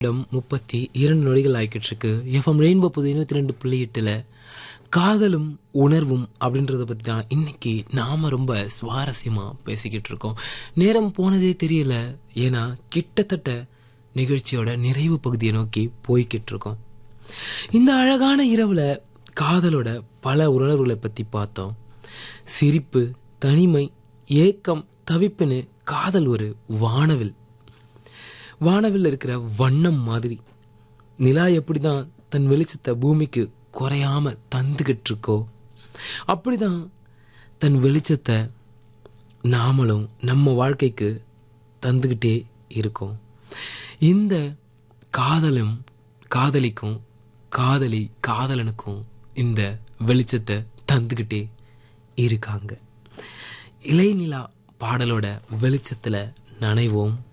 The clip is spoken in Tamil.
இடம் முப்பத்தி இரண்டு நொடிகள் ஆகிக்கிட்டு இருக்கு எஃப்எம் ரெயின்போ புது இருபத்தி ரெண்டு புள்ளி எட்டுல காதலும் உணர்வும் அப்படின்றத பற்றி தான் இன்னைக்கு நாம ரொம்ப சுவாரஸ்யமா பேசிக்கிட்டு இருக்கோம் நேரம் போனதே தெரியல ஏன்னா கிட்டத்தட்ட நிகழ்ச்சியோட நிறைவு பகுதியை நோக்கி போய்கிட்டு இருக்கோம் இந்த அழகான இரவுல காதலோட பல உணர்வுகளை பத்தி பார்த்தோம் சிரிப்பு தனிமை ஏக்கம் தவிப்புன்னு காதல் ஒரு வானவில் வானவில் இருக்கிற வண்ணம் மாதிரி நிலா எப்படிதான் தன் வெளிச்சத்தை பூமிக்கு குறையாம தந்துகிட்டு இருக்கோ அப்படிதான் தன் வெளிச்சத்தை நாமளும் நம்ம வாழ்க்கைக்கு தந்துக்கிட்டே இருக்கோம் இந்த காதலும் காதலிக்கும் காதலி காதலனுக்கும் இந்த வெளிச்சத்தை தந்துக்கிட்டே இருக்காங்க இலைநிலா பாடலோட வெளிச்சத்துல நனைவோம்